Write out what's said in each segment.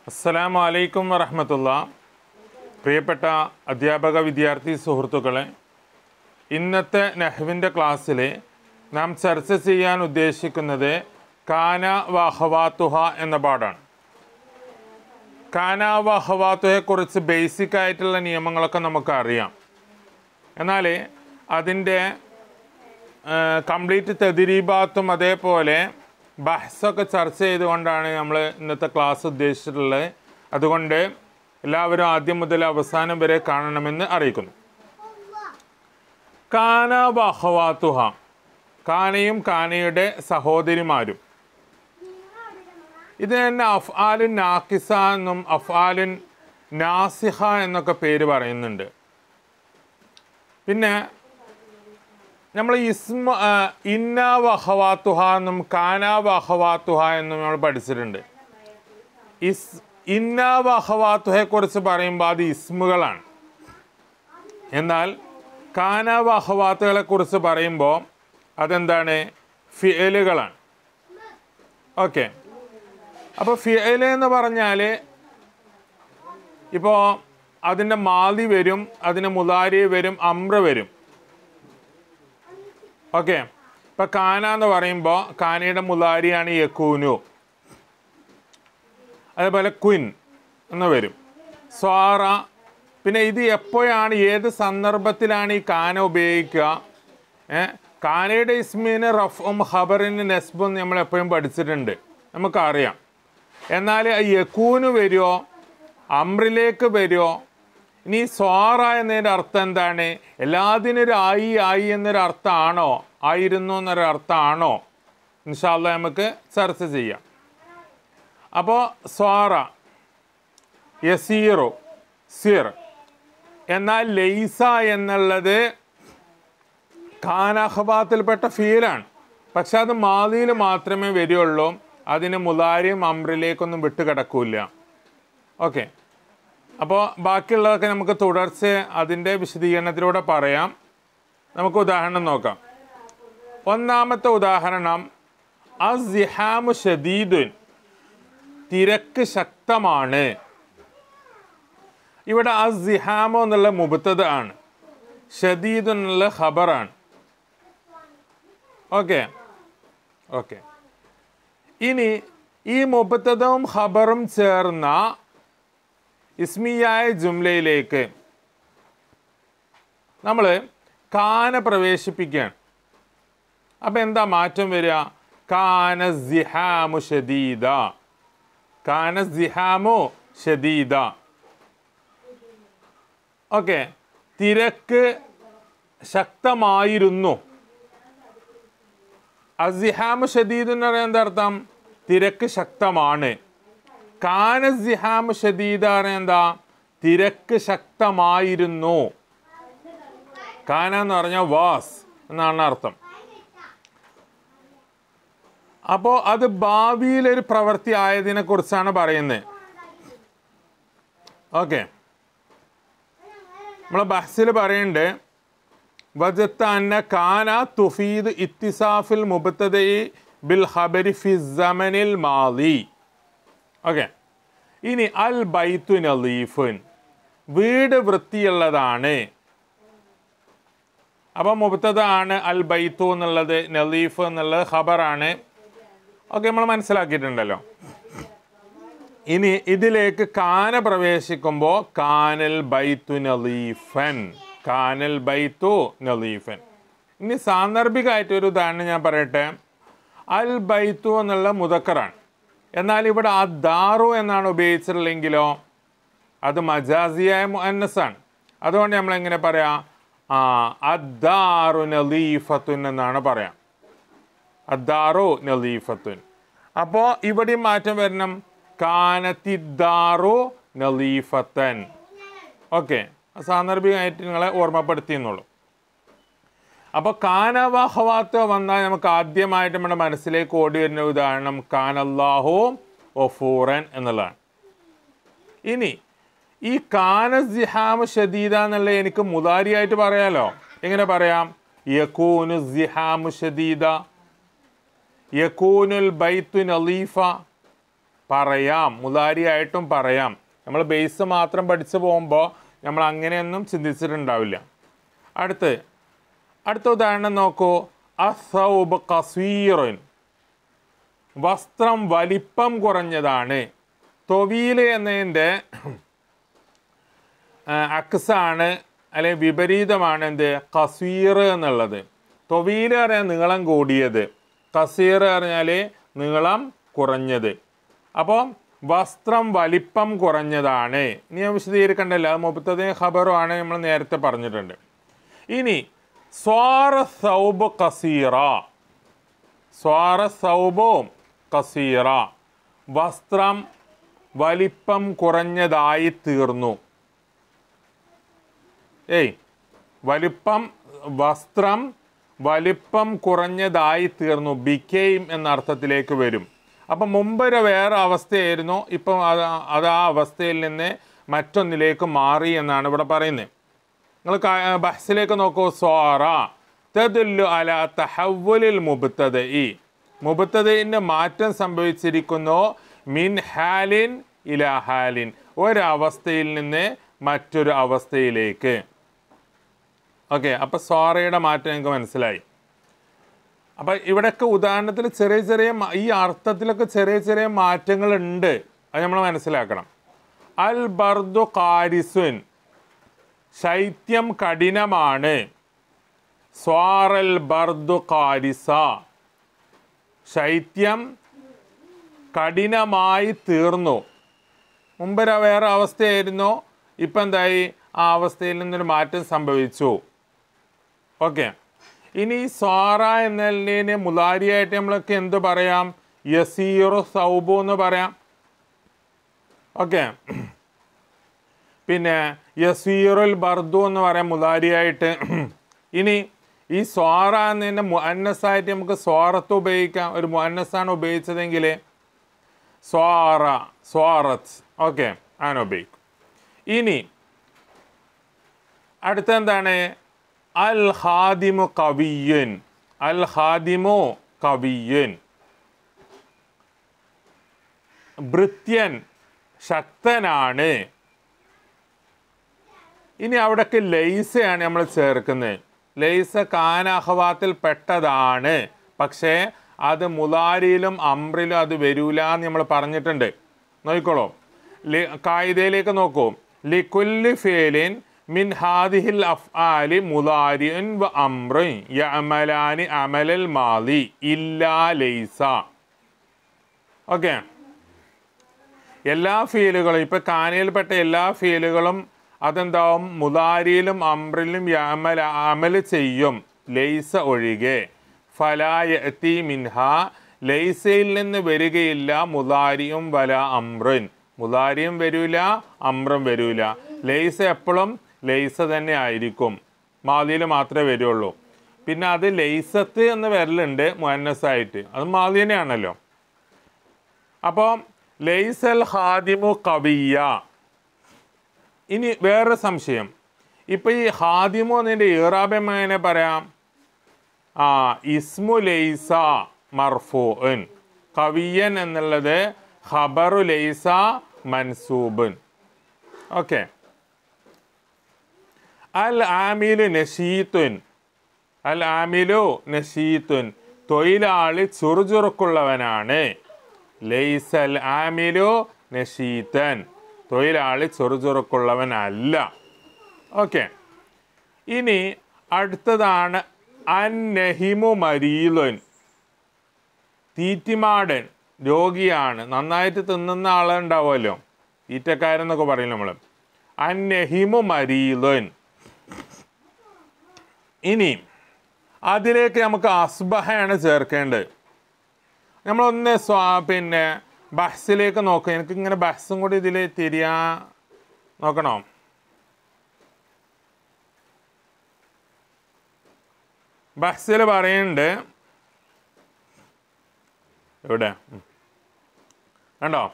അസ്സലാമു അലൈക്കും വറഹമത്തുള്ള പ്രിയപ്പെട്ട അധ്യാപക വിദ്യാർത്ഥി സുഹൃത്തുക്കളെ ഇന്നത്തെ നെഹ്വിൻ്റെ ക്ലാസ്സിൽ നാം ചർച്ച ചെയ്യാൻ ഉദ്ദേശിക്കുന്നത് കാന വഹവാത്തുഹ എന്ന പാഠാണ് കാന വഹവാത്തുഹയെക്കുറിച്ച് ബേസിക് ആയിട്ടുള്ള നിയമങ്ങളൊക്കെ നമുക്ക് അറിയാം എന്നാൽ അതിൻ്റെ കംപ്ലീറ്റ് തെതിരീബാത്തും അതേപോലെ ബഹ്സൊക്കെ ചർച്ച ചെയ്തുകൊണ്ടാണ് നമ്മൾ ഇന്നത്തെ ക്ലാസ് ഉദ്ദേശിച്ചിട്ടുള്ളത് അതുകൊണ്ട് എല്ലാവരും ആദ്യം മുതൽ അവസാനം വരെ കാണണമെന്ന് അറിയിക്കുന്നു കാന ബഹവാത്തുഹ കാനയും കാനയുടെ സഹോദരിമാരും ഇത് തന്നെ അഫ്ആലുൻ നാക്കിസ എന്നും അഫ്ആലുൻ നാസിഹ എന്നൊക്കെ പേര് പറയുന്നുണ്ട് പിന്നെ നമ്മൾ ഇസ്മ ആ, ഇന്ന വഹവാത്തുഹ എന്നും കാന വഹവാത്തുഹ എന്നും നമ്മൾ പഠിച്ചിട്ടുണ്ട് ഇസ് ഇന്ന വഹവാത്തുഹയെ കുറിച്ച് പറയുമ്പോൾ അത് ഇസ്മുകളാണ് എന്നാൽ കാന വഹവാത്തുകളെ കുറിച്ച് പറയുമ്പോൾ അതെന്താണ് ഫിയലുകളാണ് ഓക്കെ അപ്പോൾ ഫിയല് എന്ന് പറഞ്ഞാൽ ഇപ്പോൾ അതിൻ്റെ മാതി വരും അതിന് മുതാരി വരും അമ്ര വരും ഓക്കെ ഇപ്പം കാന എന്ന് പറയുമ്പോൾ കാനയുടെ മുതാരിയാണ് യക്കൂനു അതേപോലെ ക്വിൻ എന്ന് വരും സ്വാറ പിന്നെ ഇത് എപ്പോഴാണ് ഏത് സന്ദർഭത്തിലാണ് ഈ കാന ഉപയോഗിക്കുക ഏ കാനയുടെ ഇസ്മീന് റഫും ഖബറിന് നെസ്ബും നമ്മൾ എപ്പോഴും പഠിച്ചിട്ടുണ്ട് നമുക്കറിയാം എന്നാൽ യക്കൂന് വരുമോ അമ്രിലേക്ക് വരുമോ ഇനി സ്വാറ എന്നതിൻ്റെ അർത്ഥം എന്താണ് എല്ലാത്തിനും ഒരു ആയി ആയി എന്നൊരു അർത്ഥമാണോ ആയിരുന്നു എന്നൊരു അർത്ഥമാണോ ഇൻഷാല്ല നമുക്ക് ചർച്ച ചെയ്യാം അപ്പോൾ സ്വാറ യസീറു സിർ എന്നാൽ ലെയ്സ എന്നുള്ളത് ഖാനഹബാത്തിൽപ്പെട്ട ഫീലാണ് പക്ഷെ അത് മാതിയിൽ മാത്രമേ വരികയുള്ളൂ അതിന് മുതാരിയും അമ്രിലേക്കൊന്നും വിട്ടുകിടക്കൂല ഓക്കെ അപ്പോൾ ബാക്കിയുള്ളതൊക്കെ നമുക്ക് തുടർച്ച അതിൻ്റെ വിശദീകരണത്തിലൂടെ പറയാം നമുക്ക് ഉദാഹരണം നോക്കാം ഒന്നാമത്തെ ഉദാഹരണം അസിഹാമു ഷദീദുൻ തിരക്ക് ശക്തമാണ് ഇവിടെ അസിഹാമു എന്നുള്ള മുബത്തത് ആണ് ഷദീദ് എന്നുള്ള ഖബറാണ് ഓക്കെ ഓക്കെ ഇനി ഈ മുബത്തതും ഖബറും ചേർന്ന ഇസ്മിയായ ജുംലയിലേക്ക് നമ്മൾ കാന പ്രവേശിപ്പിക്കുകയാണ് അപ്പം എന്താ മാറ്റം വരിക കാന സിഹാമു ഷദീദ കാന സിഹാമു ഷദീദ ഓക്കെ തിരക്ക് ശക്തമായിരുന്നു അസിഹാമു ഷദീദ് എന്ന് പറയുന്നത് എന്താ അർത്ഥം തിരക്ക് ശക്തമാണ് കാന സിഹാമു ഷദീദ പറയുന്നത് എന്താ തിരക്ക് ശക്തമായിരുന്നു കാന എന്ന് പറഞ്ഞാൽ വാസ് എന്നാണ് അർത്ഥം അപ്പോൾ അത് ഭാവിയിലൊരു പ്രവൃത്തി ആയതിനെ കുറിച്ചാണ് പറയുന്നത് ഓക്കെ നമ്മൾ ബഹ്സിൽ പറയുന്നുണ്ട് വജത്ത അന്ന കാന തുഫീദ് ഇത്തിസാഫിൽ മുബത്തദൈ ബിൽ ഖബരി ഫി സമനിൽ മാലി ഓക്കെ ഇനി അൽ ബൈത്തു നലീഫുൻ വീട് വൃത്തിയുള്ളതാണ് അപ്പം മുബത്തത ആണ് അൽ ബൈത്തു എന്നുള്ളത് നലീഫ് എന്നുള്ളത് ഖബറാണ് ഓക്കെ നമ്മൾ മനസ്സിലാക്കിയിട്ടുണ്ടല്ലോ ഇനി ഇതിലേക്ക് കാന പ്രവേശിക്കുമ്പോൾ കാനൽ ബൈത്തു നലീഫൻ കാനൽ ബൈത്തു നലീഫൻ ഇനി സാന്ദർഭികമായിട്ട് ഒരു ഉദാഹരണം ഞാൻ പറയട്ടെ അൽ ബൈത്തു എന്നുള്ള മുതക്കറാണ് എന്നാൽ ഇവിടെ ആ ദാറു എന്നാണ് ഉപയോഗിച്ചിട്ടുള്ളെങ്കിലോ അത് മജാസിയായ മുഅന്നസാണ് അതുകൊണ്ട് നമ്മൾ എങ്ങനെ പറയാം ആ അദ്ദാറു നലീഫത്തുൻ എന്നാണ് പറയാം അദ്ദാറു നലീഫത്തുൻ അപ്പോൾ ഇവിടെയും മാറ്റം വരണം കാനത്തിദ്ദാറു നലീഫത്തൻ ഓക്കെ സാന്ദർഭികമായിട്ട് നിങ്ങളെ ഓർമ്മപ്പെടുത്തിയെന്നുള്ളൂ അപ്പോൾ കാനവഹവാത്ത് വന്നാൽ നമുക്ക് ആദ്യമായിട്ട് നമ്മുടെ മനസ്സിലേക്ക് ഓടി വരുന്ന ഉദാഹരണം കാനല്ലാഹു ഒഫൂറൻ എന്നുള്ളതാണ് ഇനി ഈ കാന സിഹാമ് ഷദീദ എന്നുള്ള എനിക്ക് മുതാരിയായിട്ട് പറയാലോ എങ്ങനെ പറയാം യക്കൂനു സിഹാമു ഷദീദ യക്കൂനുൽ ബൈത്തു നലീഫ പറയാം മുതാരിയായിട്ടും പറയാം നമ്മൾ ബേസ് മാത്രം പഠിച്ചു പോകുമ്പോൾ നമ്മൾ അങ്ങനെയൊന്നും ചിന്തിച്ചിട്ടുണ്ടാവില്ല അടുത്ത് അടുത്ത ഉദാഹരണം നോക്കൂ അസൗബ് കസീറുൻ വസ്ത്രം വലിപ്പം കുറഞ്ഞതാണ് തൊവീല് എന്നതിൻ്റെ അക്സാണ് അല്ലെങ്കിൽ വിപരീതമാണ് എന്ത് കസീർ എന്നുള്ളത് തൊവീല് പറഞ്ഞാൽ നീളം കൂടിയത് കസീർ പറഞ്ഞാൽ നീളം കുറഞ്ഞത് അപ്പോൾ വസ്ത്രം വലിപ്പം കുറഞ്ഞതാണ് ഇനി ഞാൻ വിശദീകരിക്കണ്ടല്ലോ അത് മുപ്പത്തത് ഖബറും ആണ് നമ്മൾ നേരത്തെ പറഞ്ഞിട്ടുണ്ട് ഇനി സ്വാറ സൗബ് കസീറ സ്വാറ സൗബും കസീറ വസ്ത്രം വലിപ്പം കുറഞ്ഞതായി തീർന്നു ഏയ് വലിപ്പം വസ്ത്രം വലിപ്പം കുറഞ്ഞതായി തീർന്നു ബിക്കെയും എന്ന അർത്ഥത്തിലേക്ക് വരും അപ്പം മുമ്പൊരു വേറെ അവസ്ഥയായിരുന്നു ഇപ്പം അത് അത് ആ അവസ്ഥയിൽ നിന്ന് മറ്റൊന്നിലേക്ക് മാറി എന്നാണ് ഇവിടെ പറയുന്നത് നിങ്ങൾ ബഹ്സിലേക്ക് നോക്കൂ സ്വാറ തദുല്ലു അല തഹവ്വുലിൽ മുബത്തത് ഈ മുബത്തതിന് മാറ്റം സംഭവിച്ചിരിക്കുന്നു മിൻ ഹാലിൻ ഇല ഹാലിൻ ഒരവസ്ഥയിൽ നിന്ന് മറ്റൊരു അവസ്ഥയിലേക്ക് ഓക്കെ അപ്പോൾ സ്വാറയുടെ മാറ്റം നിങ്ങൾക്ക് മനസ്സിലായി അപ്പം ഇവിടെയൊക്കെ ഉദാഹരണത്തിൽ ചെറിയ ചെറിയ മ- ഈ അർത്ഥത്തിലൊക്കെ ചെറിയ ചെറിയ മാറ്റങ്ങൾ ഉണ്ട് അത് നമ്മൾ മനസ്സിലാക്കണം അൽ ബർദു കാരിസുൻ ശൈത്യം കഠിനമാണ് സ്വാറൽ ബർദു കാരിസ ശൈത്യം കഠിനമായി തീർന്നു മുമ്പ് ഒരു വേറെ അവസ്ഥയായിരുന്നു ഇപ്പം എന്തായി ആ അവസ്ഥയിൽ നിന്നൊരു മാറ്റം സംഭവിച്ചു ഓക്കെ ഇനി സ്വാറ എന്നതിന് മുലാരിയായിട്ട് നമ്മളൊക്കെ എന്ത് പറയാം യസീറു സൗബു എന്ന് പറയാം ഓക്കെ പിന്നെ യസീറുൽ ബർദു എന്ന് പറയാം മുലാരിയായിട്ട് ഇനി ഈ സ്വാറ എന്നതിൻ്റെ മുഅന്നസായിട്ട് നമുക്ക് സ്വാറത്ത് ഉപയോഗിക്കാം ഒരു മുഅന്നസാണ് ഉപയോഗിച്ചതെങ്കിൽ സ്വാറ സ്വാറത്ത് ഓക്കെ അങ്ങനെ ഉപയോഗിക്കും ഇനി അടുത്ത എന്താണ് അൽ ഹാദിമു കവിയൻ അൽ ഹാദിമു കവിയൻ ഭൃത്യൻ ശക്തനാണ് ഇനി അവിടേക്ക് ലൈസയാണ് നമ്മൾ ചേർക്കുന്നത് ലൈസ കാനഹവാത്തിൽ പെട്ടതാണ് പക്ഷേ അത് മുലാരിയിലും അമ്രിലും അത് വരൂല എന്ന് നമ്മൾ പറഞ്ഞിട്ടുണ്ട് നോക്കിക്കോളൂ ലി- കായികയിലേക്ക് നോക്കൂ ലിക്കുല്ലി ഫേലിൻ മിൻ ഹാദിഹിൽ അഫ്ആലി മുലാരിൻ വ അമ്രുൻ യഅമലാനി അമലൽ മാലി ഇല്ലാ ലൈസ ഓക്കെ എല്ലാ ഫീലുകളും ഇപ്പൊ കാനയിൽപ്പെട്ട എല്ലാ ഫീലുകളും അതെന്താവും മുതാരിയിലും അമ്രിലും യമൽ അമൽ ചെയ്യും ലൈസ ഒഴികെ ഫലായത്തി മിൻഹ ലൈസയിൽ നിന്ന് വരികയില്ല മുതാരിയും വല അമ്രുൻ മുതാരിയും വരൂല അമ്രും വരൂല ലൈസ എപ്പോഴും ലൈസ തന്നെ ആയിരിക്കും മാതിയിൽ മാത്രമേ വരുള്ളൂ പിന്നെ അത് ലൈസത്ത് എന്ന് വരലുണ്ട് മുഹന്നസായിട്ട് അത് മാതി തന്നെയാണല്ലോ അപ്പോൾ ലൈസൽ ഹാദിമു കവിയ ഇനി വേറെ സംശയം ഇപ്പൊ ഈ ഹാദിമു എന്നതിൻ്റെ ഈറാബം എങ്ങനെ പറയാം ആ ഇസ്മു ലൈസ മർഫൂൻ കവിയൻ എന്നുള്ളത് ഖബറു ലൈസ മൻസൂബുൻ ഓക്കെ അൽ ആമിലു നഷീത്തുൻ അൽ ആമിലു നഷീത്തുൻ തൊഴിലാളി ചുറുചുറുക്കുള്ളവനാണ് ലൈസൽ ആമിലു നഷീത്തൻ തൊഴിലാളി ചുറുചുറുക്കുള്ളവനല്ല ഓക്കെ ഇനി അടുത്തതാണ് അന്നഹിമു മരീലുൻ തീറ്റിമാടൻ രോഗിയാണ് നന്നായിട്ട് തിന്നുന്ന ആളുണ്ടാവുമല്ലോ തീറ്റക്കാരെന്നൊക്കെ പറയും നമ്മൾ അന്നഹിമു മരീലുൻ ഇനി അതിലേക്ക് നമുക്ക് അസ്ബഹയാണ് ചേർക്കേണ്ടത് നമ്മളൊന്ന് സ്വാ പിന്നെ ബഹ്സിലേക്ക് നോക്കുക എനിക്ക് ഇങ്ങനെ ബഹ്സും കൂടി ഇതിൽ തിരിയാ നോക്കണോ ബഹ്സിൽ പറയുന്നുണ്ട് എവിടെ ഉം. കണ്ടോ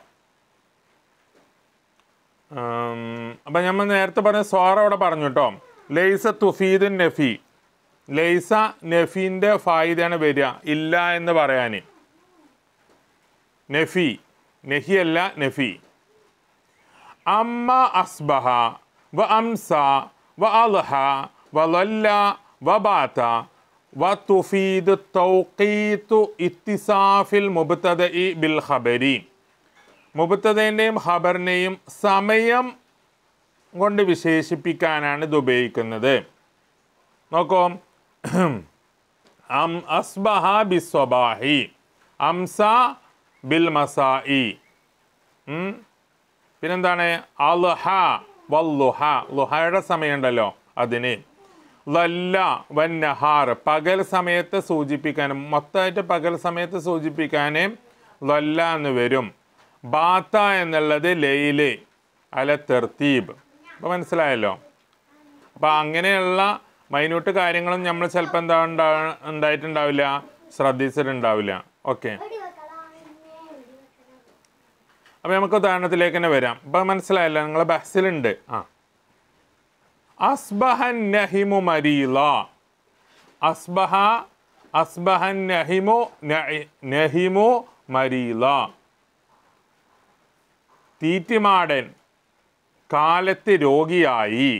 ഉം, അപ്പം നമ്മൾ നേരത്തെ പറഞ്ഞ സ്വാറ അവിടെ പറഞ്ഞു കേട്ടോ ലൈസ തുഫീദുൻ നഫി ലൈസ നഫീൻ്റെ ഫായിദയാണ് വരിക ഇല്ല എന്ന് പറയാൻ നഫി നഹിയല്ല നഫി അമ്മ അസ്ബഹ വ അംസ വ അൽഹ വ ലല്ല വ ബാത വ തുഫീദ് തൗഖീത്തു ഇത്തിസാഫിൽ മുബ്തദഇ ബിൽ ഖബരി മുബത്തതേൻ്റെയും ഖബറിനെയും സമയം കൊണ്ട് വിശേഷിപ്പിക്കാനാണ് ഇത് ഉപയോഗിക്കുന്നത് നോക്കൂ അം അസ്ബഹ ബിസ്വബാഹി അംസ ബിൽ മസായി ഉം. പിന്നെന്താണ് അൽഹ വല്ലുഹ ലുഹയുടെ സമയമുണ്ടല്ലോ അതിന് ലല്ല വന്നഹാർ പകൽ സമയത്ത് സൂചിപ്പിക്കാനും മൊത്തമായിട്ട് പകൽ സമയത്ത് സൂചിപ്പിക്കാൻ ലല്ല എന്ന് വരും ബാത്ത എന്നുള്ളത് ലൈല് അല തെർത്തീബ് അപ്പോൾ മനസ്സിലായല്ലോ അപ്പോൾ അങ്ങനെയുള്ള മൈന്യൂട്ട് കാര്യങ്ങളും നമ്മൾ ചിലപ്പോൾ എന്താ ഉണ്ടാ ഉണ്ടായിട്ടുണ്ടാവില്ല ശ്രദ്ധിച്ചിട്ടുണ്ടാവില്ല ഓക്കെ അപ്പോൾ നമുക്ക് ഉദാഹരണത്തിലേക്ക് തന്നെ വരാം ഇപ്പം മനസ്സിലായല്ലോ നിങ്ങളെ ബസ്സിലുണ്ട് ആ അസ്ബഹൻ നഹിമു മരീല അസ്ബഹ അസ്ബഹൻ നഹിമു നഹി- നഹിമു മരീല തീറ്റിമാടൻ കാലത്ത് രോഗിയായി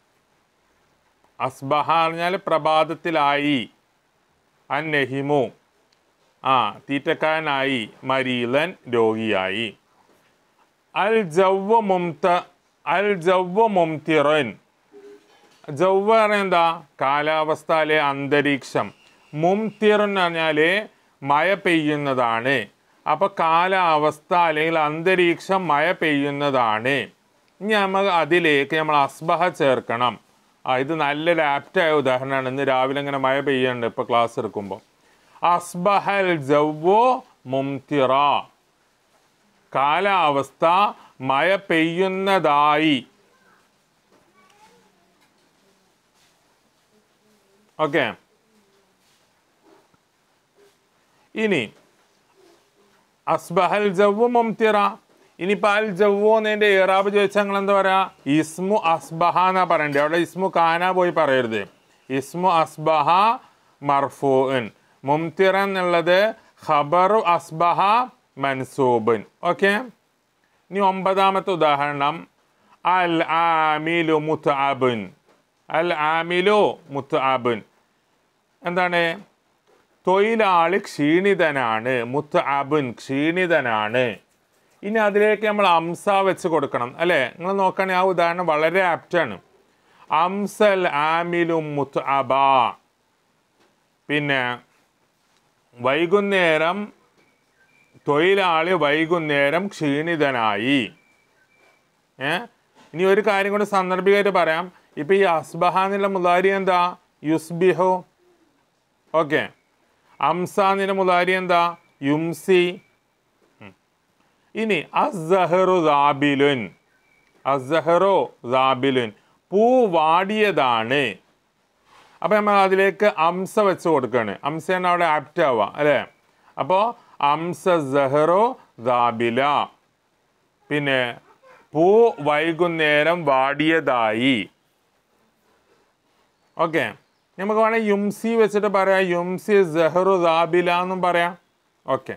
അസ്ബഹ പറഞ്ഞാൽ പ്രഭാതത്തിലായി അൻ നഹിമു ആ തീറ്റക്കാരനായി മരീലൻ രോഗിയായി അൽ ജവ്വ മുംത അൽ ജവ്വ മുംതിറൻ ജവ്വ പറഞ്ഞാൽ എന്താ കാലാവസ്ഥയിലെ അന്തരീക്ഷം മുംതിർ എന്ന് പറഞ്ഞാൽ മഴ പെയ്യുന്നതാണ് അപ്പൊ കാലാവസ്ഥ അല്ലെങ്കിൽ അന്തരീക്ഷം മഴ പെയ്യുന്നതാണ് ഇനി നമ്മൾ അതിലേക്ക് നമ്മൾ അസ്ബഹ ചേർക്കണം ആ ഇത് നല്ലൊരു ആപ്റ്റായ ഉദാഹരണമാണ് ഇന്ന് രാവിലെ ഇങ്ങനെ മഴ പെയ്യുന്നുണ്ട് ഇപ്പൊ ക്ലാസ് എടുക്കുമ്പോൾ അസ്ബഹൽ ജവ്വോ മുംതിറ കാലാവസ്ഥ മഴ പെയ്യുന്നതായി ഓക്കെ ഇനി അസ്ബഹൽ ജവ്വു മുംതിറ ഇനിയിപ്പോൾ അൽ ജവ്വു എന്നതിൻ്റെ ഇറാബ് ചോദിച്ചാൽ നിങ്ങൾ എന്താ പറയാ ഇസ്മു അസ്ബഹ എന്നാ പറയണ്ടേ അവിടെ ഇസ്മു കാന പോയി പറയരുത് ഇസ്മു അസ്ബഹ മർഫൂൻ മുംതിറ എന്നുള്ളത് ഖബറു അസ്ബഹ മൻസൂബൻ ഓക്കെ ഇനി ഒമ്പതാമത്തെ ഉദാഹരണം അൽ ആമിലു മുത്തഅബുൻ അൽ ആമിലു മുത്തഅബുൻ എന്താണ് തൊഴിലാളി ക്ഷീണിതനാണ് മുത്തഅബുൻ ക്ഷീണിതനാണ് ഇനി അതിലേക്ക് നമ്മൾ അംസ വെച്ച് കൊടുക്കണം അല്ലേ നിങ്ങൾ നോക്കുകയാണെങ്കിൽ ആ ഉദാഹരണം വളരെ ആപ്റ്റാണ് അംസൽ ആമിലു മുത്തഅബ പിന്നെ വൈകുന്നേരം തൊഴിലാളി വൈകുന്നേരം ക്ഷീണിതനായി ഏ ഇനി ഒരു കാര്യം കൂടി സാന്ദർഭികമായിട്ട് പറയാം ഇപ്പൊ ഈ അസ്ബഹ എന്നുള്ള മുതാരി എന്താ യുസ്ബിഹു ഓക്കെ അംസ എന്നുള്ള മുതാരി എന്താ യുംസി ഉം. ഇനി അസ്സഹറു ദാബിലുൻ അസ്സഹറു ദാബിലുൻ പൂ വാടിയതാണ് അപ്പൊ നമ്മൾ അതിലേക്ക് അംസ വെച്ച് കൊടുക്കുകയാണ് അംസയാണ് അവിടെ ആപ്റ്റ് ആവുക അല്ലേ അപ്പോൾ അംസ സഹറോ ദാബില പിന്നെ പൂ വൈകുന്നേരം വാടിയതായി ഓക്കെ നമുക്ക് വേണമെങ്കിൽ യുംസി വെച്ചിട്ട് പറയാം യുംസി സഹറു ദാബില എന്നും പറയാം ഓക്കെ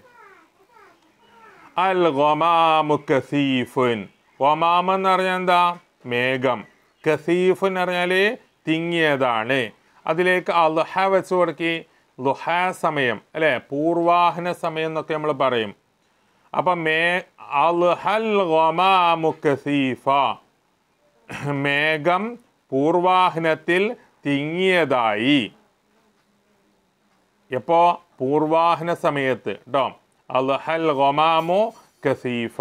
അൽ ഗൊമാമു കസീഫുൻ ഗൊമാം എന്ന് പറഞ്ഞാൽ എന്താ മേഘം കസീഫ് എന്ന് പറഞ്ഞാൽ തിങ്ങിയതാണ് അതിലേക്ക് അൽഹ വെച്ച് കൊടുക്കി ലുഹ സമയം അല്ലെ പൂർവാഹന സമയം എന്നൊക്കെ നമ്മൾ പറയും അപ്പം മേ അൽഹൽ ഗൊമാമു കസീഫ മേഘം പൂർവാഹനത്തിൽ തിങ്ങിയതായി എപ്പോ പൂർവാഹന സമയത്ത് കേട്ടോ അൽഹൽ ഗൊമാമു കസീഫ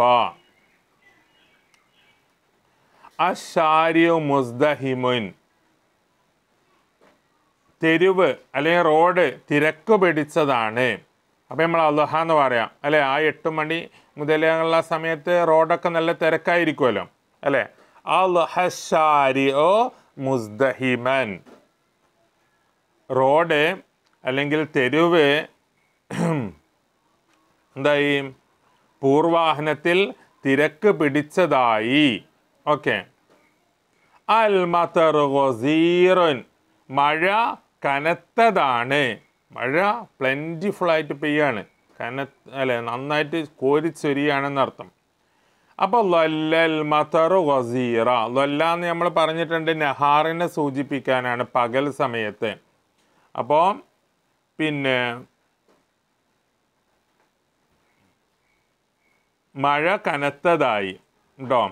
അഷാരിയു മുസ്ദഹിമുൻ തെരുവ് അല്ലെങ്കിൽ റോഡ് തിരക്ക് പിടിച്ചതാണ് അപ്പം നമ്മൾ അള്ളഹ എന്ന് പറയാം അല്ലേ ആ എട്ട് മണി മുതലുള്ള സമയത്ത് റോഡൊക്കെ നല്ല തിരക്കായിരിക്കുമല്ലോ അല്ലേ അൽഹഷാരി ഓ മുസ്ദഹിമൻ റോഡ് അല്ലെങ്കിൽ തെരുവ് എന്തായി പൂർവാഹനത്തിൽ തിരക്ക് പിടിച്ചതായി ഓക്കെ അൽ മതർ ഗസീറുൻ മഴ കനത്തതാണ് മഴ പ്ലെൻറ്റിഫുൾ ആയിട്ട് പെയ്യാണ് കന അല്ലെ നന്നായിട്ട് കോരിച്ചൊരിയാണെന്നർത്ഥം അപ്പോൾ ലല്ലൽ മതറു വസീറ ലല്ല എന്ന് നമ്മൾ പറഞ്ഞിട്ടുണ്ട് നെഹാറിനെ സൂചിപ്പിക്കാനാണ് പകൽ സമയത്ത് അപ്പോൾ പിന്നെ മഴ കനത്തതായി ഉണ്ടോ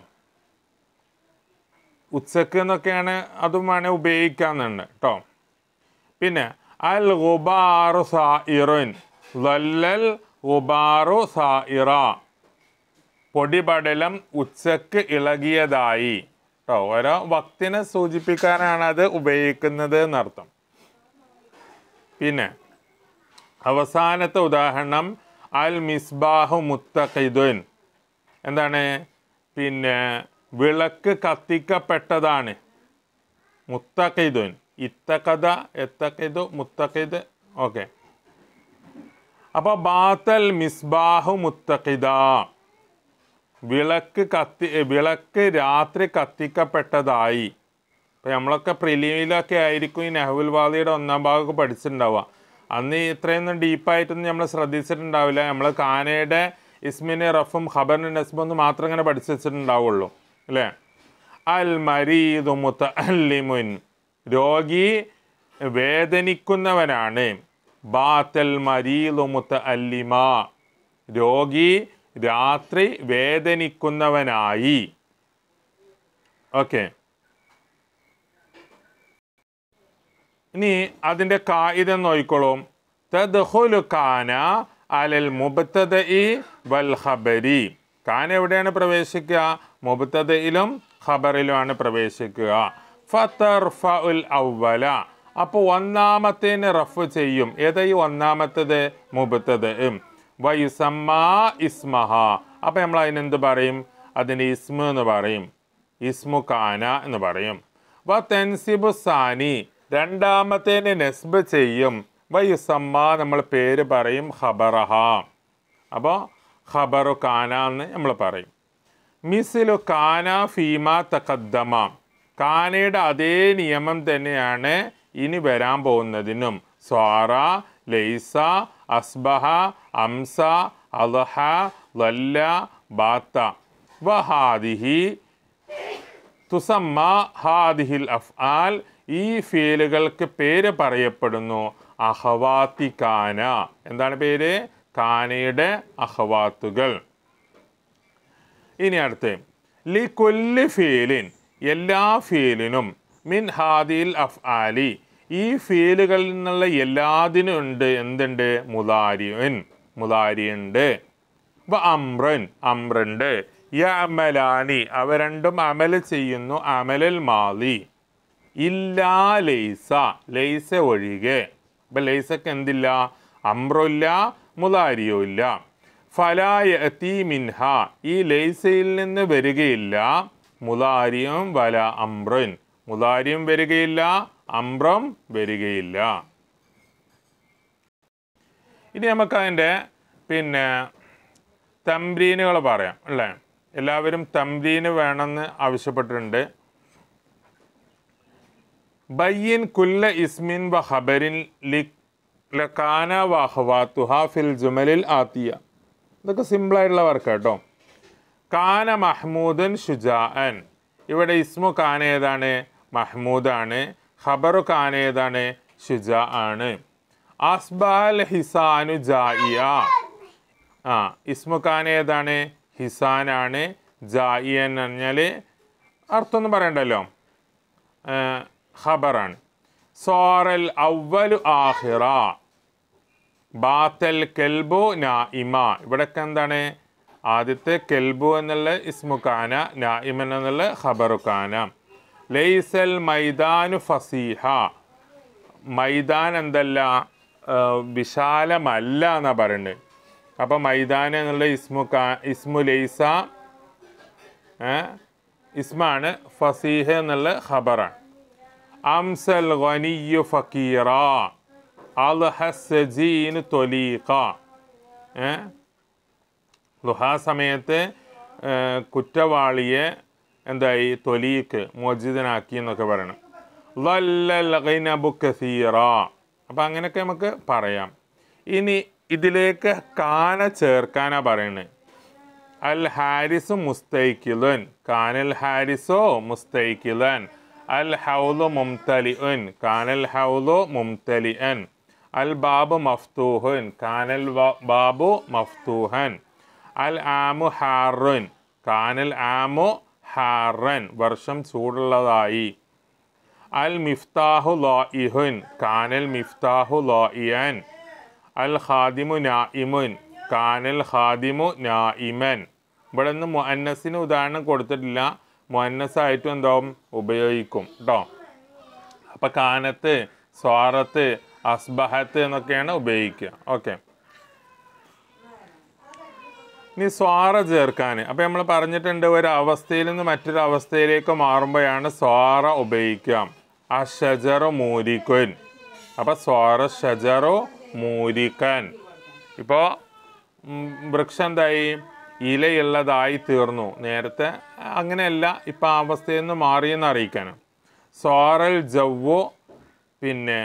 ഉച്ചക്ക് എന്നൊക്കെയാണ് അതും വേണേൽ ഉപയോഗിക്കാന്നുണ്ട് കേട്ടോ പിന്നെ അൽ ഗുബാറു സായിറുൻ ലല്ലൽ ഗുബാറു സായിറ പൊടിപടലം ഉച്ചക്ക് ഇളകിയതായി കേട്ടോ ഓരോ വക്തിനെ സൂചിപ്പിക്കാനാണ് അത് ഉപയോഗിക്കുന്നത് എന്നർത്ഥം പിന്നെ അവസാനത്തെ ഉദാഹരണം അൽ മിസ്ബാഹു മുത്തഖിദുൻ എന്താണ് പിന്നെ വിളക്ക് കത്തിക്കപ്പെട്ടതാണ് മുത്തഖിദുൻ ഇത്തക്കഥ എത്തക്കിദു മുത്തഖിദ് ഓക്കെ അപ്പോൾ ബാത്തൽ മിസ്ബാഹു മുത്തഖിദ വിളക്ക് കത്തി വിളക്ക് രാത്രി കത്തിക്കപ്പെട്ടതായി ഇപ്പം നമ്മളൊക്കെ പ്രിലിമിലൊക്കെ ആയിരിക്കും ഈ നെഹ്വുൽ വാദിയുടെ ഒന്നാം ഭാഗമൊക്കെ പഠിച്ചിട്ടുണ്ടാവുക അന്ന് ഇത്രയൊന്നും ഡീപ്പായിട്ടൊന്നും നമ്മൾ ശ്രദ്ധിച്ചിട്ടുണ്ടാവില്ല നമ്മൾ കാനയുടെ ഇസ്മിന് റഫും ഖബറിന് നസ്ബൊന്നും മാത്രം ഇങ്ങനെ പഠിച്ചു വെച്ചിട്ടുണ്ടാവുള്ളൂ അല്ലേ അൽ മരീദു മുത്തല്ലിമുൻ രോഗി വേദനിക്കുന്നവനാണ് ബാത്തൽ മരീദു മുത്തല്ലിമ രോഗി രാത്രി വേദനിക്കുന്നവനായി ഓക്കെ ഇനി അതിൻ്റെ കായിക നോയിക്കോളൂ തദ്ഹുലു കാന അലൽ മുബത്തദഇ വൽ ഖബരി കാന എവിടെയാണ് പ്രവേശിക്കുക മുബത്തദയിലും ഖബറിലുമാണ് പ്രവേശിക്കുക ഫതർഫഉൽ അവല അപ്പോൾ ഒന്നാമത്തേന് റഫ് ചെയ്യും ഏതാ ഈ ഒന്നാമത്തത് മുബത്തത് വയുസമ്മ ഇസ്മഹ അപ്പം നമ്മൾ അതിനെന്ത് പറയും അതിന് ഇസ്മു എന്ന് പറയും ഇസ്മു കാന എന്ന് പറയും വ തെൻസിബു സാനി രണ്ടാമത്തേന് നെസ്ബ് ചെയ്യും വയുസമ്മ നമ്മൾ പേര് പറയും ഖബറഹ അപ്പോൾ ഖബറു കാന എന്ന് നമ്മൾ പറയും മിസിലു കാന ഫീമ തഖദ്ദമ കാനയുടെ അതേ നിയമം തന്നെയാണ് ഇനി വരാൻ പോകുന്നതിനും സ്വാറ ലൈസ അസ്ബഹ അംസ അൽഹ ലല്ല ബാത്ത വഹാദിഹി തുസമ്മ ഹാദിഹിൽ അഫ്ആൽ ഈ ഫീലുകൾക്ക് പേര് പറയപ്പെടുന്നു അഹവാത്തി കാന എന്താണ് പേര് കാനയുടെ അഹവാത്തുകൾ ഇനി അടുത്ത് ലി കൊല്ലി ഫീലിൻ എല്ലാ ഫീലിനും മിൻ ഹാദിൽ അഫ്ആലി ഈ ഫീലുകളിൽ നിന്നുള്ള എല്ലാത്തിനും ഉണ്ട് എന്തുണ്ട് മുതാരിയൻ മുതാരിയുണ്ട് വ അമ്രൻ അമ്രുണ്ട് യമലാനി അവ രണ്ടും അമൽ ചെയ്യുന്നു അമലൽ മാലി ഇല്ലാ ലൈസ ലൈസ ഒഴികെ അപ്പം ലൈസക്ക് എന്തില്ല അമ്രുല്ല മുതാരിയോ ഇല്ല ഫലായത്തി മിൻഹ ഈ ലൈസയിൽ നിന്ന് വരികയില്ല മുതാരിയും വല അമ്രൻ മുതാരിയും വരികയില്ല അമ്രം വരികയില്ല ഇനി നമുക്ക് അതിൻ്റെ പിന്നെ തംബ്രീനുകൾ പറയാം അല്ലേ എല്ലാവരും തംബ്രീന് വേണമെന്ന് ആവശ്യപ്പെട്ടിട്ടുണ്ട് ബയ്യൻ കുല്ല ഇസ്മിൻ വ ഖബരിൻ ലി ലക്കാന വ അഹ്വാത്തുഹ ഫിൽ ജുമലിൽ ആത്തിയ ഇതൊക്കെ സിമ്പിളായിട്ടുള്ള വർക്ക് കേട്ടോ കാന മഹ്മൂദൻ ഷുജാഅൻ ഇവിടെ ഇസ്മു കാന ഏതാണ് മഹ്മൂദാണ് ഖബറു കാന ഏതാണ് ഷുജാ ആണ് അസ്ബാൽ ഹിസാനു ജായിയ ആ ഇസ്മു കാന ഏതാണ് ഹിസാനാണ് ജായിയ എന്ന് പറഞ്ഞാൽ അർത്ഥമൊന്നും പറയണ്ടല്ലോ ഏഹ്, ഖബറാണ് സോറൽ അവലു ആഹിറ ബാത്തൽ കെൽബു നായിമ ഇവിടൊക്കെ എന്താണ് ആദ്യത്തെ കെൽബു എന്നുള്ള ഇസ്മു കാന നായിമൻ എന്നുള്ള ഖബറു കാന ലൈസൽ മൈദാനു ഫസീഹ മൈദാൻ എന്തല്ല ആ, വിശാലമല്ല എന്നാ പറയുന്നത് അപ്പം മൈദാൻ എന്നുള്ള ഇസ്മു കാ ഇസ്മു ലൈസ ഏ, ഇസ്മാണ് ഫസീഹ് എന്നുള്ള ഖബറാണ് അംസൽ ഗനിയു ഫക്കീറ അൽഹസജീന് തൊലീഖ ഏ ലുഹാ സമയത്ത് ഏ, കുറ്റവാളിയെ എന്തായി തൊലീക്ക് മോചിതനാക്കി എന്നൊക്കെ പറയണം ലല്ലൽ ഗൈനബു കസീറ അപ്പം അങ്ങനെയൊക്കെ നമുക്ക് പറയാം ഇനി ഇതിലേക്ക് കാന ചേർക്കാനാ പറയുന്നത് അൽ ഹാരിസു മുസ്തൈക്കിലുൻ കാനൽ ഹാരിസോ മുസ്തൈക്കിലൻ അൽ ഹൗലു മുംതലിഉൻ കാനൽ ഹൗലു മുംതലിഅൻ അൽ ബാബു മഫ്തൂഹുൻ കാനൽ വ- ബാബു മഫ്തൂഹൻ അൽ ആമു ഹാറുൻ കാനൽ ആമു ഹാറൻ വർഷം ചൂടുള്ളതായി അൽ മിഫ്താഹു ലോഇഹുൻ കാനൽ മിഫ്താഹു ലോഇയൻ അൽ ഖാദിമു നായിമുൻ കാനൽ ഖാദിമു നായിമൻ ഇവിടെ നിന്ന് മുഅന്നസിന് ഉദാഹരണം കൊടുത്തിട്ടില്ല മുഅന്നസായിട്ടും എന്താവും ഉപയോഗിക്കും കേട്ടോ അപ്പം കാനത്ത് സ്വാറത്ത് അസ്ബഹത്ത് എന്നൊക്കെയാണ് ഉപയോഗിക്കുക ഓക്കെ ഇനി സ്വാറ ചേർക്കാൻ അപ്പം നമ്മൾ പറഞ്ഞിട്ടുണ്ട് ഒരു അവസ്ഥയിൽ നിന്ന് മറ്റൊരു അവസ്ഥയിലേക്ക് മാറുമ്പോഴാണ് സ്വാറ ഉപയോഗിക്കുക ആ ഷജറോ മൂരിക്കുൻ അപ്പം സ്വാറ ഷജറോ മൂരിക്കൻ ഇപ്പോൾ വൃക്ഷം എന്തായി ഇലയുള്ളതായി തീർന്നു നേരത്തെ അങ്ങനെയല്ല ഇപ്പം ആ അവസ്ഥയിൽ നിന്ന് മാറിയെന്ന് അറിയിക്കാനാണ് സ്വാറൽ ജവ്വു പിന്നെ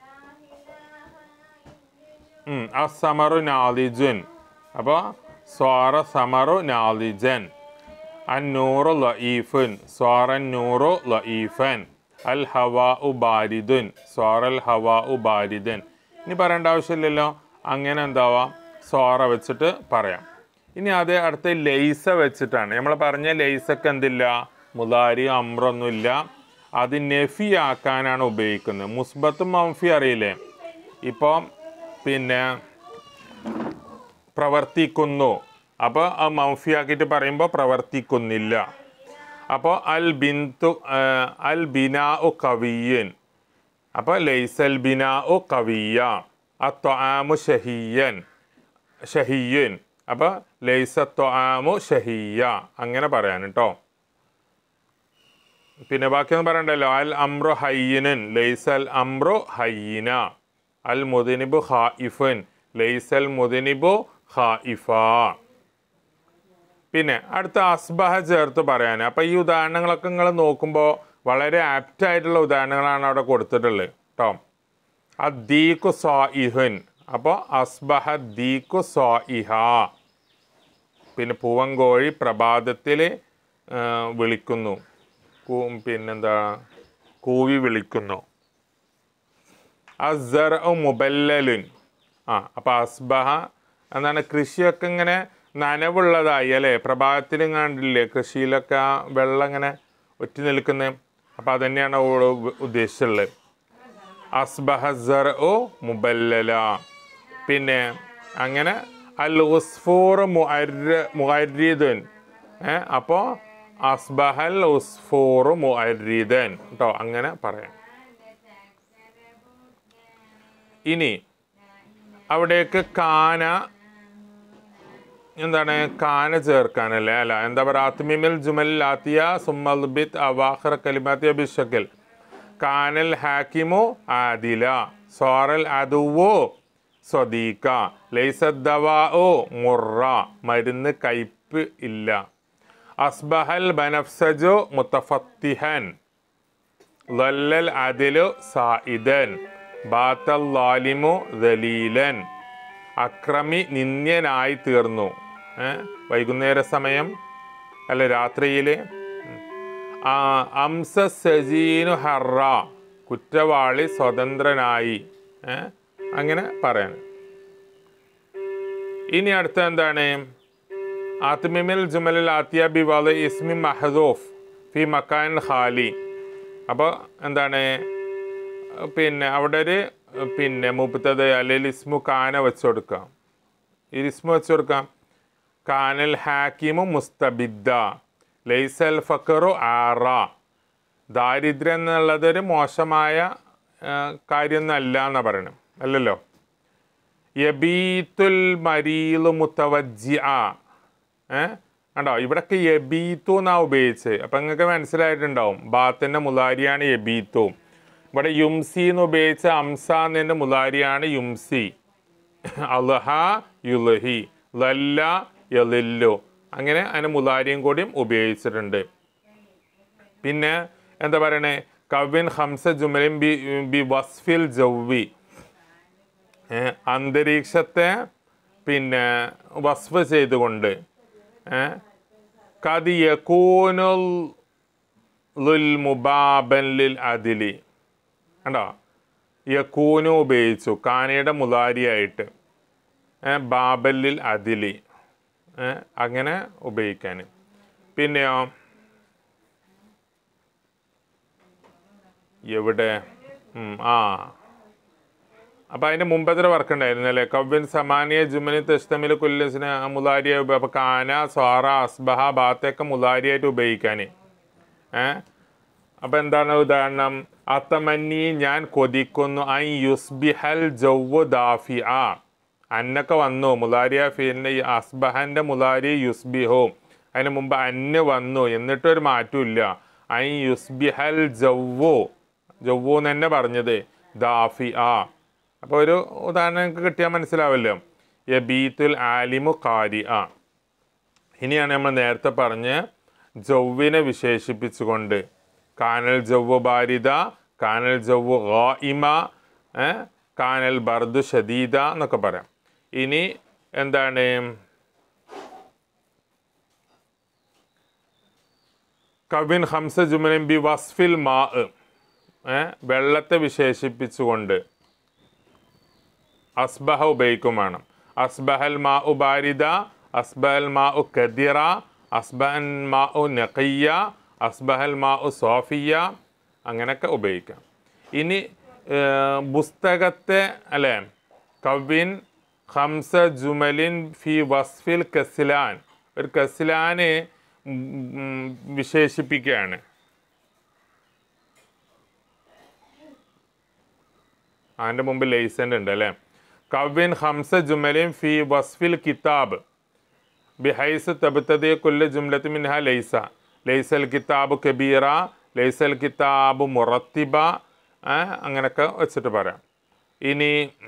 ഉം, അസമറു നാദിജുൻ അപ്പോൾ സ്വാറ സമറു നാദിജൻ അന്നൂറു ലഈഫുൻ സ്വാറൻ നൂറു ലഈഫൻ അൽ ഹവാ ഉ ബാരിദുൻ സ്വാറൽ ഹവാ ഉ ബാരിദൻ ഇനി പറയേണ്ട ആവശ്യമില്ലല്ലോ അങ്ങനെ എന്താവാം സ്വാറ വെച്ചിട്ട് പറയാം ഇനി അത് അടുത്ത ലൈസ വെച്ചിട്ടാണ് നമ്മൾ പറഞ്ഞ ലൈസക്ക് എന്തില്ല മുതാരി അമ്രൊന്നുമില്ല അത് നെഫി ആക്കാനാണ് ഉപയോഗിക്കുന്നത് മുസ്ബത്തും മംഫി അറിയില്ലേ ഇപ്പം പിന്നെ പ്രവർത്തിക്കുന്നു അപ്പോൾ ആ മൗഫിയാക്കിയിട്ട് പറയുമ്പോൾ പ്രവർത്തിക്കുന്നില്ല അപ്പോൾ അൽ ബിന്തു അൽ ബിനാ ഉ കവിയൻ അപ്പോൾ ലൈസൽ ബിനാ ഉ കവിയ അത്വാമു ഷഹിയൻ ഷഹിയൻ അപ്പോൾ ലൈസ ത്വാമു ഷഹിയ അങ്ങനെ പറയാൻ കേട്ടോ പിന്നെ ബാക്കിയൊന്നും പറയണ്ടല്ലോ അൽ അമ്രു ഹയ്യനൻ ലൈസൽ അമ്രു ഹയ്യന അൽ മുദനിബു ഖായിഫൻ ലൈസൽ മുദനിബു ഖായിഫ പിന്നെ അടുത്ത അസ്ബഹ ചേർത്ത് പറയാൻ അപ്പോൾ ഈ ഉദാഹരണങ്ങളൊക്കെ നിങ്ങൾ നോക്കുമ്പോൾ വളരെ ആപ്റ്റ് ആയിട്ടുള്ള ഉദാഹരണങ്ങളാണ് അവിടെ കൊടുത്തിട്ടുള്ളത് കേട്ടോ അദ്ദീഖു സ്വാഇഹുൻ അപ്പോൾ അസ്ബഹ ദീഖു സ്വാഇഹ പിന്നെ പൂവങ്കോഴി പ്രഭാതത്തിൽ വിളിക്കുന്നു കൂ- പിന്നെന്താ കൂവി വിളിക്കുന്നു അസർ മുബല്ലലുൻ ആ അപ്പോൾ അസ്ബഹ എന്താണ് കൃഷിയൊക്കെ ഇങ്ങനെ നനവുള്ളതായി അല്ലേ പ്രഭാതത്തിലും കണ്ടില്ലേ കൃഷിയിലൊക്കെ ആ വെള്ളം ഇങ്ങനെ ഒറ്റി നിൽക്കുന്നത് അപ്പോൾ അതന്നെയാണ് ഓള് ഉ- ഉദ്ദേശിച്ചുള്ളത് അസ്ബഹ സർ ഓ മുബല്ലല പിന്നെ അങ്ങനെ അൽ ഉസ്ഫൂർ മുഅരിദുൻ ഏ അപ്പോൾ അസ്ബഹൽ ഉസ്ഫൂർ മുഅരിദൻ കേട്ടോ അങ്ങനെ പറയാം ഇനി അവിടേക്ക് കാന എന്താണ് കാന ചേർക്കാനല്ലേ അല്ല എന്താ പറയുക ആത്മിമിൽ ജുമൽ ലാത്തിയ സുമ്മൽ ബിത്ത് അവാഖർ കലിമാത്തിയ ബിഷക്കൽ കാനൽ ഹാക്കിമു ആദില സോറൽ അതുവോ സ്വദീക്ക ലൈസദ്ദവാओ മുറ മരുന്ന് കയ്പ് ഇല്ല അസ്ബഹൽ ബനഫ്സജു മുത്തഫത്തിഹൻ ലല്ലൽ അതിലു സായിദൻ ബാത്തൽ ലാലിമു ദലീലൻ അക്രമി നിന്ദ്യനായി തീർന്നു ഏ? വൈകുന്നേര സമയം അല്ല രാത്രിയിൽ അംസ സജീനു ഹറ കുറ്റവാളി സ്വതന്ത്രനായി ഏ? അങ്ങനെ പറയാൻ ഇനി അടുത്ത എന്താണ് ആത്മിമിൽ ജുമലിൽ ആത്തിയ ബി വല ഇസ്മി മഹദൂഫ് ഫി മക്കാൻ ഖാലി അപ്പോൾ എന്താണ് പിന്നെ അവിടെ ഒരു പിന്നെ മുപ്പത്തത് അല്ലെങ്കിൽ ഇസ്മു കാന വെച്ച് കൊടുക്കാം ഈ ഇസ്മു വെച്ച് കൊടുക്കാം കാനൽ ഹാക്കിമു മുസ്തബിദ്ദ ലൈസൽ ഫക്കറു ആറ ദാരിദ്ര്യം എന്നുള്ളതൊരു മോശമായ ആ, കാര്യമൊന്നല്ല എന്നാണ് പറയണം അല്ലല്ലോ യബീത്തുൽ മരീലു മുത്തവജ്ജി ആ ഏ കണ്ടോ ഇവിടൊക്കെ യബീത്തു എന്നാ ഉപയോഗിച്ച് അപ്പം നിങ്ങൾക്ക് മനസ്സിലായിട്ടുണ്ടാവും ബാത്തിൻ്റെ മുലാരിയാണ് യബീത്തു ഇവിടെ യുംസി എന്ന് ഉപയോഗിച്ച അംസ എന്നതിൻ്റെ മുലാരിയാണ് യുംസി അൽഹ യുലഹി ലല്ല യലില്ലു അങ്ങനെ അതിന് മുലാരിയും കൂടിയും ഉപയോഗിച്ചിട്ടുണ്ട് പിന്നെ എന്താ പറയണേ കവിൻ ഹംസ ജുമലിൻ ബി ബി വസ്ഫിൽ ജൗവി ഏ, അന്തരീക്ഷത്തെ പിന്നെ വസ്ഫ് ചെയ്തുകൊണ്ട് ഏ, കത് യകൂനുൽ ലുൽ മുബാബൻ ലിൽ അതിലി കണ്ടോ യക്കൂനു ഉപയോഗിച്ചു കാനയുടെ മുതാരിയായിട്ട് ഏ, ബാബല്ലിൽ അതിലി ഏ, അങ്ങനെ ഉപയോഗിക്കാൻ പിന്നെയോ എവിടെ ഉം, ആ അപ്പൊ അതിന്റെ മുമ്പത്തെ വർക്ക് ഉണ്ടായിരുന്നു അല്ലേ കവ്വിൻ സമാനിയ ജുമനി തെസ്തമിൽ കുല്ലസിന് മുതാരിയ അപ്പൊ കാന സ്വാറ അസ്ബഹ ബാത്തൊക്കെ മുതാരിയായിട്ട് ഉപയോഗിക്കാൻ ഏ അപ്പൊ എന്താണ് ഉദാഹരണം അത്തമന്നി ഞാൻ കൊതിക്കുന്നു ഐ യുസ്ബിഹൽ ജൗവ് ദാഫി ആ അന്നൊക്കെ വന്നു മുലാരിയ ഫീലിന്റെ ഈ അസ്ബഹന്റെ മുലാരി യുസ്ബിഹോ അതിന് മുമ്പ് അന്ന് വന്നു എന്നിട്ടൊരു മാറ്റമില്ല ഐ യുസ്ബിഹൽ ജൗവോ ജൗവോ എന്ന് തന്നെ പറഞ്ഞത് ദാഫി ആ അപ്പോൾ ഒരു ഉദാഹരണം നിങ്ങൾക്ക് കിട്ടിയാൽ മനസ്സിലാവല്ലോ യബീത്തുൽ ആലിമു കാരി ആ ഇനിയാണ് നമ്മൾ നേരത്തെ പറഞ്ഞ് ജൗവിനെ വിശേഷിപ്പിച്ചുകൊണ്ട് കാനൽ ജൗവ് ബാരിദ കാനൽ ജൗവ് ഗായിമ ഏ, കാനൽ ബർദു ഷദീദ എന്നൊക്കെ പറയാം ഇനി എന്താണ് കവിൻ ഹംസ ജുമലിൻ ബി വസ്ഫിൽ മാ ഏ, വെള്ളത്തെ വിശേഷിപ്പിച്ചുകൊണ്ട് അസ്ബഹ ഉപയോഗിക്കും വേണം അസ്ബഹൽ മാ ഉ ബാരിദ അസ്ബഹൽ മാ ഉ കദിറ അസ്ബഹൻ മാ ഉ നഖയ്യ അസ്ബഹൽ മാ ഉ സോഫിയ അങ്ങനെയൊക്കെ ഉപയോഗിക്കാം ഇനി ഏർ, പുസ്തകത്തെ അല്ലേ കവിൻ ഹംസ ജുമലിൻ ഫി വസ്ഫിൽ കസ്ലാൻ ഒരു കസ്ലാന് ഉം, ഉം, വിശേഷിപ്പിക്കുകയാണ് അതിൻ്റെ മുമ്പ് ലൈസൻ്റ് ഉണ്ട് അല്ലേ കവിൻ ഹംസ ജുമലിൻ ഫി വസ്ഫിൽ കിതാബ് ബിഹൈസ് തബ്തദി കുല്ല ജുംലത്തി മിൻഹ ലൈസ ലൈസൽ കിതാബ് കബീറ ലൈസൽ കിതാബ് മുറത്തിബ ആ, അങ്ങനൊക്കെ വെച്ചിട്ട് പറയാം ഇനി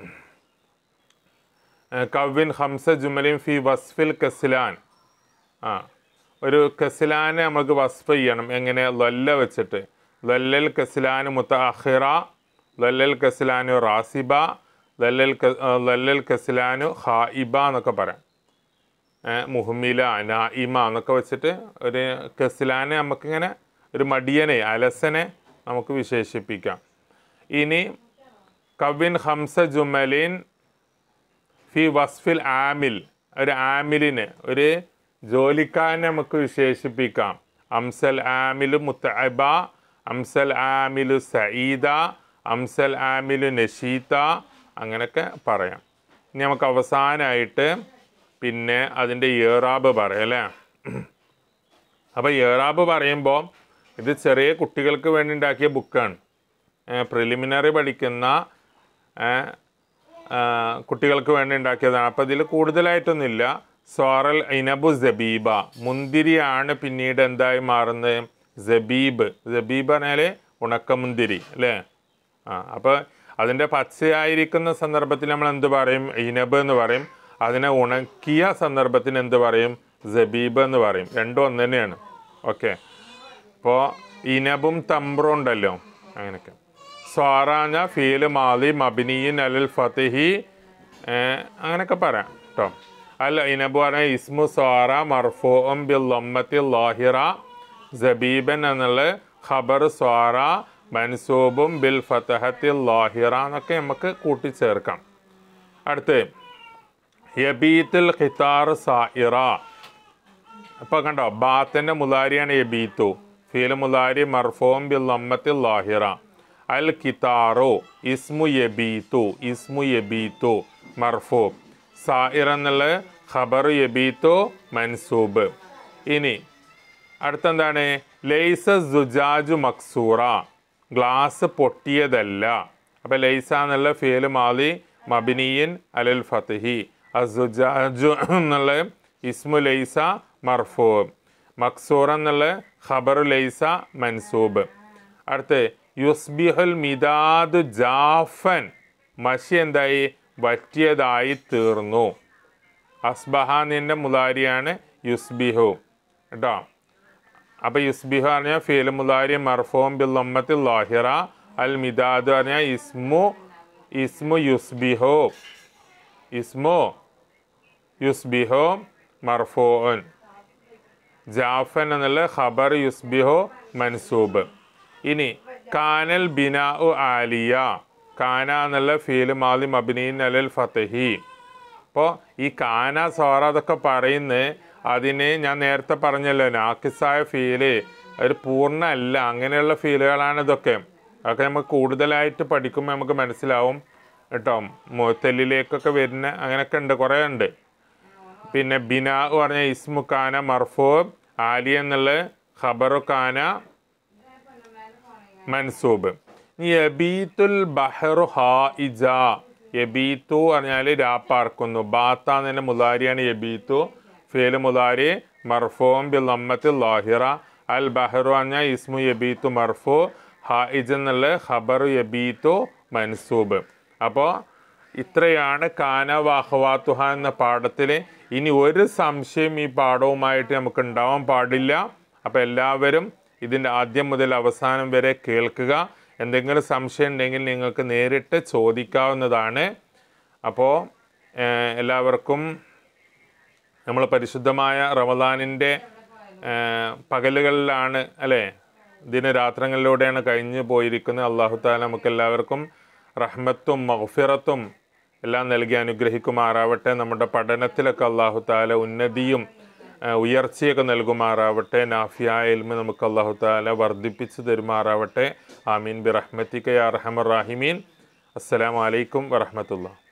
ഏ, കവിൻ ഹംസ ജുമലിൻ ഫി വസ്ഫിൽ കസ്ലാൻ ആ ഒരു കസ്ലാനെ നമുക്ക് വസ്ഫ് ചെയ്യണം എങ്ങനെ ലൊല്ല വെച്ചിട്ട് ലൊല്ലൽ കസ്ലാന് മുത്തഅഖിറ ലൊല്ലൽ കസ്ലാനു റാസിബ ലല്ലൽ ക- ആ, ലല്ലൽ കസ്ലാനു ഹായിബ എന്നൊക്കെ പറയാം ഏ, മുഹ്മില നായിമ എന്നൊക്കെ വെച്ചിട്ട് ഒരു കസ്ലാനെ നമുക്കിങ്ങനെ ഒരു മടിയനെ അലസനെ നമുക്ക് വിശേഷിപ്പിക്കാം ഇനി കവിൻ ഹംസ ജുമലിൻ ഫി വസ്ഫിൽ ആമിൽ ഒരു ആമിലിന് ഒരു ജോലിക്കാരനെ നമുക്ക് വിശേഷിപ്പിക്കാം അംസൽ ആമിലു മുത്തഅബ അംസൽ ആമിലു സഈദ അംസൽ ആമിലു നഷീത്ത അങ്ങനെയൊക്കെ പറയാം ഇനി നമുക്ക് അവസാനമായിട്ട് പിന്നെ അതിൻ്റെ ഏറാബ് പറയാം അല്ലേ അപ്പോൾ ഏറാബ് പറയുമ്പോൾ ഇത് ചെറിയ കുട്ടികൾക്ക് വേണ്ടി ഉണ്ടാക്കിയ ബുക്കാണ് പ്രിലിമിനറി പഠിക്കുന്ന ഏ, ആ, കുട്ടികൾക്ക് വേണ്ടി ഉണ്ടാക്കിയതാണ് അപ്പോൾ ഇതിൽ കൂടുതലായിട്ടൊന്നുമില്ല സോറൽ ഇനബു ജബീബ മുന്തിരിയാണ് പിന്നീട് എന്തായി മാറുന്നത് ജബീബ് ജബീബ് പറഞ്ഞാൽ ഉണക്കമുന്തിരി അല്ലേ ആ അപ്പോൾ അതിൻ്റെ പച്ചയായിരിക്കുന്ന സന്ദർഭത്തിൽ നമ്മൾ എന്ത് പറയും ഇനബ് എന്ന് പറയും അതിനെ ഉണക്കിയ സന്ദർഭത്തിന് എന്ത് പറയും ജബീബ് എന്ന് പറയും രണ്ടും ഒന്ന് തന്നെയാണ് ഓക്കെ ഇപ്പോൾ ഇനബും തമ്പ്രും ഉണ്ടല്ലോ അങ്ങനെയൊക്കെ സ്വാറാഞ്ഞ ഫീല് മാലി മബിനിയിൻ അലൽ ഫത്തിഹി ഏഹ്, അങ്ങനെയൊക്കെ പറയാം കേട്ടോ അല്ല ഇനബ് പറഞ്ഞ ഇസ്മു സ്വാറ മർഫൂം ബിൽ ലൊമ്മത്തി ലാഹിറ ജബീബൻ എന്നുള്ള ഖബർ സ്വാറ മൻസൂബും ബിൽ ഫതഹത്തി ലാഹിറ എന്നൊക്കെ നമുക്ക് കൂട്ടിച്ചേർക്കാം അടുത്ത് യബീത്തുൽ ഖിത്താർ സായിറ അപ്പോൾ കണ്ടോ ബാത്തിൻ്റെ മുലാരിയാണ് യബീത്തു ഫീൽ മുലാരി മർഫോം ബിൽ ലമ്മത്തി ലാഹിറ അൽ കിതാറോ ഇസ്മു യബീത്തു ഇസ്മു യബീത്തു മർഫൂ സായിർ എന്നുള്ള ഖബർ യബീത്തു മൻസൂബ് ഇനി അടുത്തെന്താണ് ലൈസ സുജാജു മക്സൂറ ഗ്ലാസ് പൊട്ടിയതല്ല അപ്പോൾ ലൈസ എന്നുള്ള ഫേല് മാലി മബിനിയൻ അലൽ ഫത്തിഹി അസുജാജു എന്നുള്ള ഇസ്മു ലൈസ മർഫൂ മക്സൂർ എന്നുള്ള ഖബർ ലൈസ മൻസൂബ് അടുത്ത് യുസ്ബിഹുൽ മിദാദ് ജാഫൻ മഷി എന്തായി വറ്റിയതായി തീർന്നു അസ്ബഹാനിൻ്റെ മുലാരിയാണ് യുസ്ബിഹു കേട്ടോ അപ്പോൾ യുസ്ബിഹു പറഞ്ഞാൽ ഫീൽ മുലാരി മർഫോം ബിൽ ലമ്മത്തിൽ ലാഹിറ അൽ മിദാദ് പറഞ്ഞാൽ ഇസ്മു ഇസ്മു യുസ്ബിഹു ഇസ്മു യുസ്ബിഹു മർഫൂൻ ജാഫൻ എന്നുള്ള ഖബർ യുസ്ബിഹു മൻസൂബ് ഇനി കാനൽ ബിനാ ഉ ആലിയ കാന എന്നുള്ള ഫീൽ മാലി മബിനീൻ അലൽ ഫതഹി അപ്പോൾ ഈ കാന സോറ അതൊക്കെ പറയുന്നത് അതിന് ഞാൻ നേരത്തെ പറഞ്ഞല്ലോ നാക്കിസായ ഫീല് ഒരു പൂർണ്ണ അല്ല അങ്ങനെയുള്ള ഫീലുകളാണ് ഇതൊക്കെ അതൊക്കെ നമുക്ക് കൂടുതലായിട്ട് പഠിക്കുമ്പോൾ നമുക്ക് മനസ്സിലാവും കേട്ടോ മുത്തല്ലിലേക്കൊക്കെ വരുന്ന അങ്ങനെയൊക്കെ ഉണ്ട് കുറേ ഉണ്ട് പിന്നെ ബിന പറഞ്ഞ ഇസ്മു കാന മർഫൂ ആലി എന്നുള്ള ഖബറു കാന മൻസൂബ് ഇനി യബീത്തുൽ ബഹറു ഹായിജ യബീത്തു പറഞ്ഞാൽ രാപ്പാർക്കുന്നു ബാത്ത എന്നതിൻ്റെ മുലാരിയാണ് യബീത്തു ഫേല് മുലാരി മർഫൂം ബിൽ ലമ്മത്തിൽ ലാഹിറ അൽ ബഹറു പറഞ്ഞാൽ ഇസ്മു യബീത്തു മർഫു ഹായിജ് എന്നുള്ള ഖബറു യബീത്തു മൻസൂബ് അപ്പോൾ ഇത്രയാണ് കാന വാഹവാത്തുഹ എന്ന പാഠത്തിൽ ഇനി ഒരു സംശയം ഈ പാഠവുമായിട്ട് നമുക്ക് ഉണ്ടാവാൻ പാടില്ല അപ്പോൾ എല്ലാവരും ഇതിൻ്റെ ആദ്യം മുതൽ അവസാനം വരെ കേൾക്കുക എന്തെങ്കിലും സംശയം ഉണ്ടെങ്കിൽ നിങ്ങൾക്ക് നേരിട്ട് ചോദിക്കാവുന്നതാണ് അപ്പോൾ ഏഹ്, എല്ലാവർക്കും നമ്മൾ പരിശുദ്ധമായ റമദാനിൻ്റെ പകലുകളിലാണ് അല്ലേ ദിനരാത്രങ്ങളിലൂടെയാണ് കഴിഞ്ഞു പോയിരിക്കുന്നത് അള്ളാഹു താല നമുക്ക് എല്ലാവർക്കും റഹ്മത്തും മഹഫിറത്തും എല്ലാം നൽകി അനുഗ്രഹിക്കുമാറാവട്ടെ നമ്മുടെ പഠനത്തിലൊക്കെ അള്ളാഹു താല ഉന്നതിയും ആ, ഉയർച്ചയൊക്കെ നൽകുമാറാവട്ടെ നാഫിയായ ഇൽമ നമുക്ക് അള്ളാഹു താല വർദ്ധിപ്പിച്ചു തരുമാറാവട്ടെ ആമീൻ ബി റഹ്മത്തിക്ക യാ റഹമർ റാഹിമീൻ അസ്സലാമലൈക്കും വറഹമത്തുള്ള